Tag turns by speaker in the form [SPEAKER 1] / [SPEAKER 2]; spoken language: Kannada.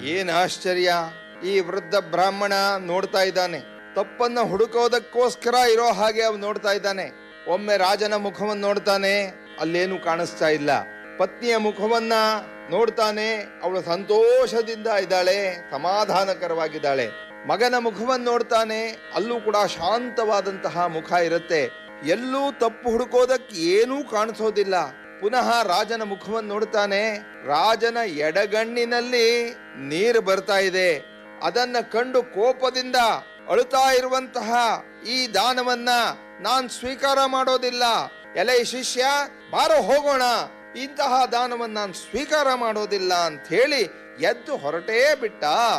[SPEAKER 1] ಏನ್ ಆಶ್ಚರ್ಯ ಈ ವೃದ್ಧ ಬ್ರಾಹ್ಮಣ ನೋಡ್ತಾ ಇದ್ದಾನೆ ತಪ್ಪನ್ನ ಹುಡುಕೋದಕ್ಕೋಸ್ಕರ ಇರೋ ಹಾಗೆ ಅವ್ ನೋಡ್ತಾ ಇದ್ದಾನೆ ಒಮ್ಮೆ ರಾಜನ ಮುಖವನ್ನು ನೋಡ್ತಾನೆ ಅಲ್ಲೇನು ಕಾಣಿಸ್ತಾ ಇಲ್ಲ ಪತ್ನಿಯ ಮುಖವನ್ನ ನೋಡ್ತಾನೆ ಅವಳು ಸಂತೋಷದಿಂದ ಇದ್ದಾಳೆ ಸಮಾಧಾನಕರವಾಗಿದ್ದಾಳೆ ಮಗನ ಮುಖವನ್ನು ನೋಡ್ತಾನೆ ಅಲ್ಲೂ ಕೂಡ ಶಾಂತವಾದಂತಹ ಮುಖ ಇರುತ್ತೆ ಎಲ್ಲೂ ತಪ್ಪು ಹುಡುಕೋದಕ್ಕೆ ಏನೂ ಕಾಣಿಸೋದಿಲ್ಲ ಪುನಃ ರಾಜನ ಮುಖವನ್ನು ನೋಡ್ತಾನೆ ರಾಜನ ಎಡಗಣ್ಣಿನಲ್ಲಿ ನೀರು ಬರ್ತಾ ಇದೆ ಅದನ್ನ ಕಂಡು ಕೋಪದಿಂದ ಅಳುತ್ತಾ ಇರುವಂತಹ ಈ ದಾನವನ್ನ ನಾನ್ ಸ್ವೀಕಾರ ಮಾಡೋದಿಲ್ಲ ಎಲೆ ಶಿಷ್ಯ ಬಾರೋ ಹೋಗೋಣ ಇಂತಹ ದಾನವನ್ನ ನಾನು ಸ್ವೀಕಾರ ಮಾಡೋದಿಲ್ಲ ಅಂತ ಹೇಳಿ ಎದ್ದು ಹೊರಟೇ ಬಿಟ್ಟ